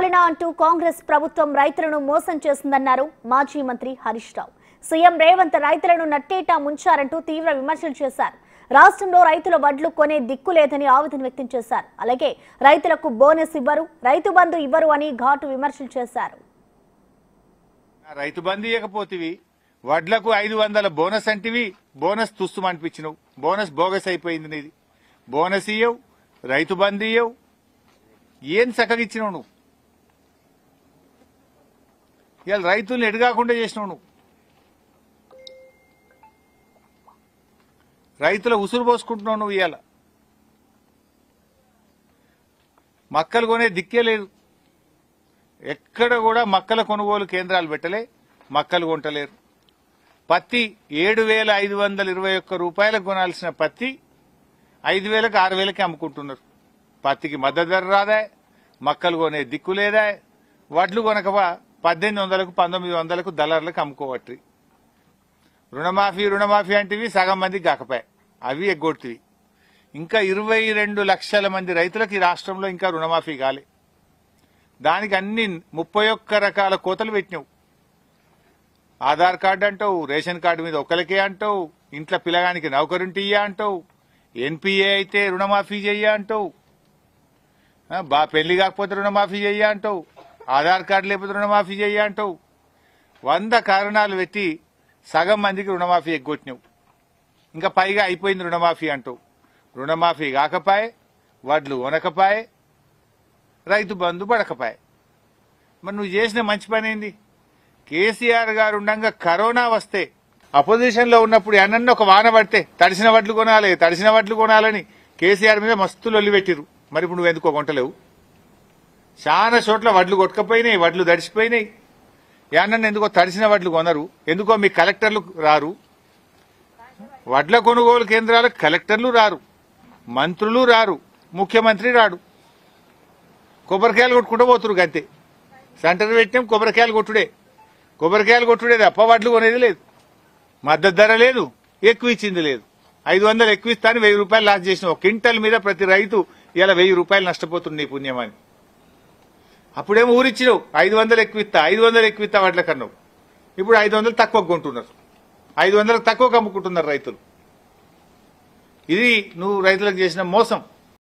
పాలన అంటూ కాంగ్రెస్ ప్రభుత్వం రైతులను మోసం చేసిందన్నారు మాజీ మంత్రి హరీష్ రావు సీఎం రేవంత్ రైతులను నట్టేటా ముంచారంటూ తీవ్ర విమర్శలు చేశారు రాష్ట్రంలో రైతుల వడ్లు కొనే దిక్కు లేదని ఆవేదన వ్యక్తం చేశారు అలాగే రైతులకు బోనస్ ఇవ్వరు రైతు బంధు ఇవ్వరు అని ఘాటు విమర్శలు చేశారు రైతు బంధు ఇవ్వకపోతివి వడ్లకు ఐదు వందల బోనస్ అంటివి బోనస్ తుస్సు అనిపించినవు బోనస్ బోగస్ అయిపోయింది నీది బోనస్ ఇయ్యవు రైతు బంధు ఇయ్యవు ఏం చక్కగా ఇచ్చినావు నువ్వు ఇవాళ రైతుల్ని ఎడగాకుండా చేసినావు నువ్వు రైతుల ఉసురు పోసుకుంటున్నావు నువ్వు ఇవాళ మక్కలు కొనే దిక్కే లేదు ఎక్కడ కూడా మక్కల కొనుగోలు కేంద్రాలు పెట్టలే మక్కలు కొంటలేరు పత్తి ఏడు వేల ఐదు వందల ఇరవై ఒక్క రూపాయలకు కొనాల్సిన పత్తి ఐదు వేలకు ఆరు వేలకి అమ్ముకుంటున్నారు పత్తికి మద్దతు ధర రాదా మక్కలు కొనే దిక్కు లేదా వడ్లు కొనకవా పద్దెనిమిది వందలకు పంతొమ్మిది వందలకు దళార్లకు అమ్ముకోవట్రి రుణమాఫీ రుణమాఫీ అంటివి సగం మందికి కాకపాయి అవి ఎగ్గొట్టివి ఇంకా ఇరవై రెండు లక్షల మంది రైతులకు ఈ రాష్ట్రంలో ఇంకా రుణమాఫీ కాలే దానికి అన్ని ముప్పై ఒక్క రకాల కోతలు పెట్టినావు ఆధార్ కార్డు అంటావు రేషన్ కార్డు మీద ఒకరికే అంటావు ఇంట్లో పిల్లగానికి నౌకరుంటి ఇయ్య అంటావు ఎన్పిఏ అయితే రుణమాఫీ చెయ్య అంటావు ఆ, బా పెళ్లి కాకపోతే రుణమాఫీ చెయ్య అంటావు ఆధార్ కార్డు లేకపోతే రుణమాఫీ చెయ్య అంటావు వంద కారణాలు పెట్టి సగం మందికి రుణమాఫీ ఎగ్గొట్టినావు ఇంకా పైగా అయిపోయింది రుణమాఫీ అంటావు రుణమాఫీ కాకపాయే వడ్లు కొనకపాయే రైతు బంధు పడకపాయే మరి నువ్వు చేసిన మంచి పని ఏంది కేసీఆర్ గారు ఉండగా కరోనా వస్తే అపోజిషన్ లో ఉన్నప్పుడు ఎన్నన్న ఒక వాన పడితే తడిసిన వడ్లు కొనాలి తడిసిన వడ్లు కొనాలని కేసీఆర్ మీద మస్తు లొల్లి పెట్టిరు మరి ఇప్పుడు నువ్వు ఎందుకో కొంటలేవు చాలా చోట్ల వడ్లు కొట్టుకపోయినాయి వడ్లు తడిసిపోయినాయి ఏమన్నా ఎందుకో తడిసిన వడ్లు కొనరు ఎందుకో మీ కలెక్టర్లు రారు వడ్ల కొనుగోలు కేంద్రాలకు కలెక్టర్లు రారు మంత్రులు రారు ముఖ్యమంత్రి రాడు కొబ్బరికాయలు కొట్టుకుంటూ పోతురు గంతే సెంటర్ పెట్టినాం కొబ్బరికాయలు కొట్టుడే కొబ్బరికాయలు కొట్టుడే తప్ప వడ్లు కొనేది లేదు మద్దతు ధర లేదు ఎక్కువ ఇచ్చింది లేదు ఐదు వందలు ఎక్కువ ఇస్తాను వెయ్యి రూపాయలు లాస్ చేసిన ఒక క్వింటల్ మీద ప్రతి రైతు ఇలా వెయ్యి రూపాయలు నష్టపోతుంది నీ పుణ్యమని అప్పుడేమో ఊరిచ్చినావు ఐదు వందలు ఎక్కువ ఇస్తా ఐదు వందలు ఎక్కువ ఇస్తా వాటిలో కన్నావు ఇప్పుడు ఐదు వందలు తక్కువ కొంటున్నారు ఐదు వందలకు తక్కువ అమ్ముకుంటున్నారు రైతులు ఇది నువ్వు రైతులకు చేసిన మోసం